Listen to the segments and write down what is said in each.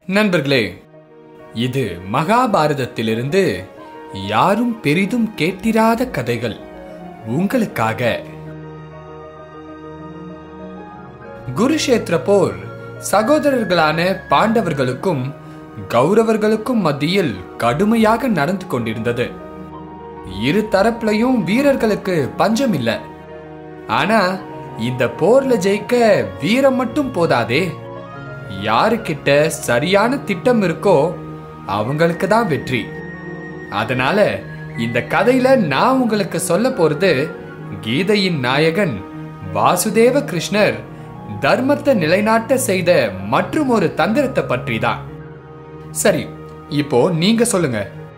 நண்பர்களே இது மகாபாரதத்திலிருந்து யாரும் பெரிதும் கேட்டிராத கதைகள் உங்களுக்காக குருஷேத்திர போர் சகோதரர்களான பாண்டவர்களுக்கும் கௌரவர்களுக்கும் மத்தியில் கடுமையாக நடந்து கொண்டிருந்தது இரு தரப்புலையும் வீரர்களுக்கு பஞ்சம் இல்ல ஆனா இந்த போர்ல ஜெயிக்க வீரம் மட்டும் போதாதே யாருக்கிட்ட சரியான திட்டம் இருக்கோ அவங்களுக்கு தான் வெற்றி அதனால இந்த கதையில நான் உங்களுக்கு சொல்ல போறது கீதையின் நாயகன் வாசுதேவ கிருஷ்ணர் தர்மத்தை நிலைநாட்ட செய்த மற்றும் ஒரு தந்திரத்தை பற்றி தான் சரி இப்போ நீங்க சொல்லுங்க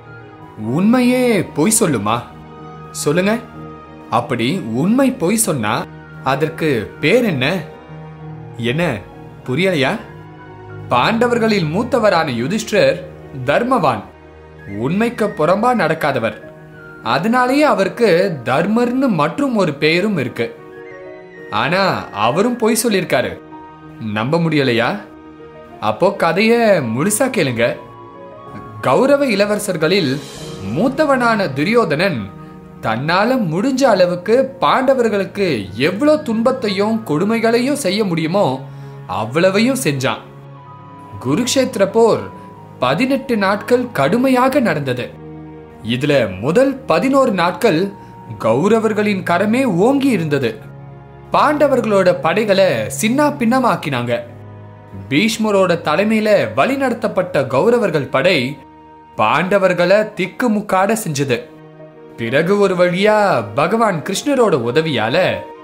உண்மையே பொய் சொல்லுமா சொல்லுங்க அப்படி உண்மை பொய் சொன்னா அதற்கு பேர் என்ன என்ன புரியலையா பாண்டவர்களில் மூத்தவரான யுதிஷ்டர் தர்மவான் உண்மைக்கு புறம்பா நடக்காதவர் அதனாலேயே அவருக்கு தர்மர்னு மற்றும் ஒரு பெயரும் இருக்கு ஆனா அவரும் பொய் சொல்லியிருக்காரு நம்ப முடியலையா அப்போ கதைய முழுசா கேளுங்க கௌரவ இளவரசர்களில் மூத்தவனான துரியோதனன் தன்னால முடிஞ்ச அளவுக்கு பாண்டவர்களுக்கு எவ்வளவு துன்பத்தையும் கொடுமைகளையும் செய்ய முடியுமோ அவ்வளவையும் செஞ்சான் குருக்ஷேத்திர போர் பதினெட்டு நாட்கள் கடுமையாக நடந்தது இதுல முதல் பதினோரு நாட்கள் கௌரவர்களின் கரமே ஓங்கி இருந்தது பாண்டவர்களோட படைகளை சின்ன பின்னமாக்கினாங்க பீஷ்மரோட தலைமையில வழிநடத்தப்பட்ட கௌரவர்கள் படை பாண்டவர்களை திக்குமுக்காட செஞ்சது பிறகு ஒரு வழியா பகவான் கிருஷ்ணரோட உதவியால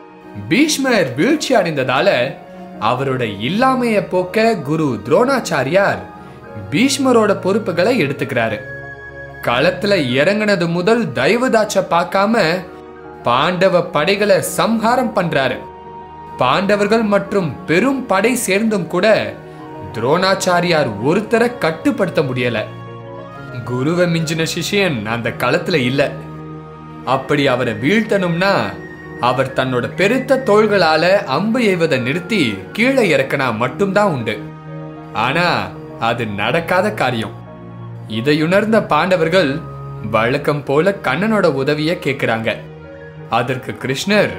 பீஷ்மர் வீழ்ச்சி அடைந்ததால அவரோட இல்லாமைய போக்க குரு துரோணாச்சாரியார் பீஷ்மரோட பொறுப்புகளை எடுத்துக்கிறாரு களத்துல இறங்குனது முதல் தயவுதாச்ச பார்க்காம பாண்டவ படைகளை சம்ஹாரம் பண்றாரு பாண்டவர்கள் மற்றும் பெரும் படை சேர்ந்தும் கூட துரோணாச்சாரியார் ஒருத்தரை கட்டுப்படுத்த முடியல குருவை மிஞ்சின சிஷ்யன் அந்த களத்துல இல்ல அப்படி அவரை வீழ்த்தணும்னா அவர் தன்னோட பெருத்த தோள்களால அம்பு எய்வதை நிறுத்தி கீழே இறக்கினா மட்டும்தான் உண்டு ஆனா அது நடக்காத காரியம் இதையுணர்ந்த பாண்டவர்கள் வழக்கம் போல கண்ணனோட உதவிய கேக்குறாங்க அதற்கு கிருஷ்ணர்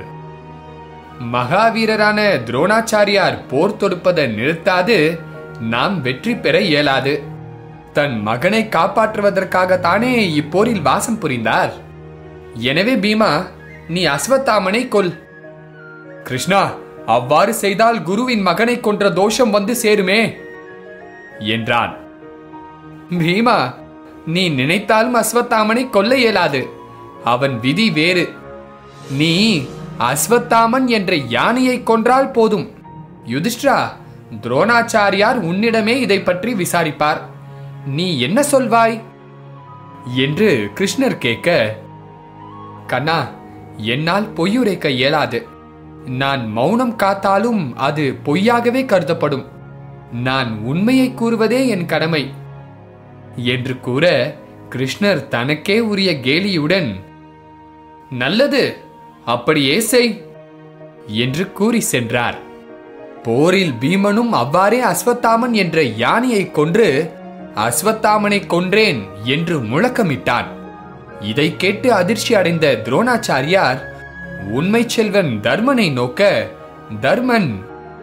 மகாவீரரான துரோணாச்சாரியார் போர் தொடுப்பதை நிறுத்தாது நாம் வெற்றி பெற இயலாது தன் மகனை காப்பாற்றுவதற்காகத்தானே இப்போரில் வாசம் புரிந்தார் எனவே பீமா நீ அஸ்வத்தாமனை கொல் கிருஷ்ணா அவ்வாறு செய்தால் குருவின் மகனை கொன்ற தோஷம் வந்து சேருமே என்றான் பீமா நீ நினைத்தாலும் அஸ்வத்தாமனை கொல்ல இயலாது அவன் விதி வேறு நீ அஸ்வத்தாமன் என்ற யானையை கொன்றால் போதும் யுதிஷ்டா துரோணாச்சாரியார் உன்னிடமே இதை பற்றி விசாரிப்பார் நீ என்ன சொல்வாய் என்று கிருஷ்ணர் கேட்க கண்ணா என்னால் பொய்யுரைக்க இயலாது நான் மௌனம் காத்தாலும் அது பொய்யாகவே கருதப்படும் நான் உண்மையை கூறுவதே என் கடமை என்று கூற கிருஷ்ணர் தனக்கே உரிய கேலியுடன் நல்லது அப்படியே செய் என்று கூறி சென்றார் போரில் பீமனும் அவ்வாறே அஸ்வத்தாமன் என்ற யானையை கொன்று அஸ்வத்தாமனை கொன்றேன் என்று முழக்கமிட்டான் இதை கேட்டு அதிர்ச்சி அடைந்த துரோணாச்சாரியார் உண்மை செல்வன் தர்மனை நோக்க தர்மன்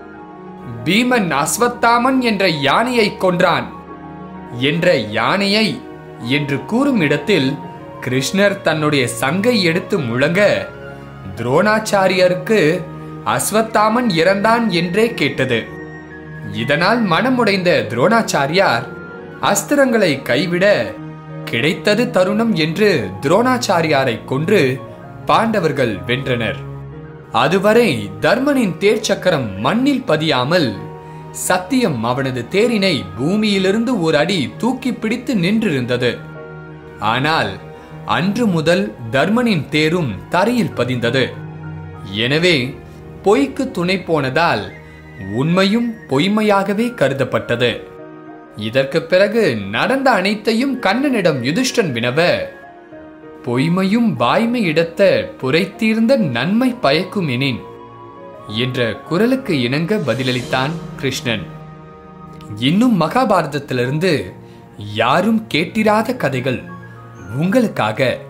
பீமன் அஸ்வத்தாமன் என்ற யானையை கொன்றான் என்ற யானையை என்று கூறும் இடத்தில் கிருஷ்ணர் தன்னுடைய சங்கை எடுத்து முழங்க துரோணாச்சாரியருக்கு அஸ்வத்தாமன் இறந்தான் என்றே கேட்டது இதனால் மனமுடைந்த துரோணாச்சாரியார் அஸ்திரங்களை கைவிட கிடைத்தது தருணம் என்று துரோணாச்சாரியாரை கொன்று பாண்டவர்கள் வென்றனர் அதுவரை தர்மனின் தேர் சக்கரம் மண்ணில் பதியாமல் சத்தியம் அவனது தேரினை பூமியிலிருந்து ஒரு அடி தூக்கி பிடித்து நின்றிருந்தது ஆனால் அன்று முதல் தர்மனின் தேரும் தரையில் பதிந்தது எனவே பொய்க்கு துணை போனதால் உண்மையும் பொய்மையாகவே கருதப்பட்டது இதற்கு பிறகு நடந்த அனைத்தையும் கண்ணனிடம் யுதிஷ்டன் வினவ பொய்மையும் வாய்மை இடத்த புரைத்தீர்ந்த நன்மை பயக்கும் எனின் என்ற குரலுக்கு இணங்க பதிலளித்தான் கிருஷ்ணன் இன்னும் மகாபாரதத்திலிருந்து யாரும் கேட்டிராத கதைகள் உங்களுக்காக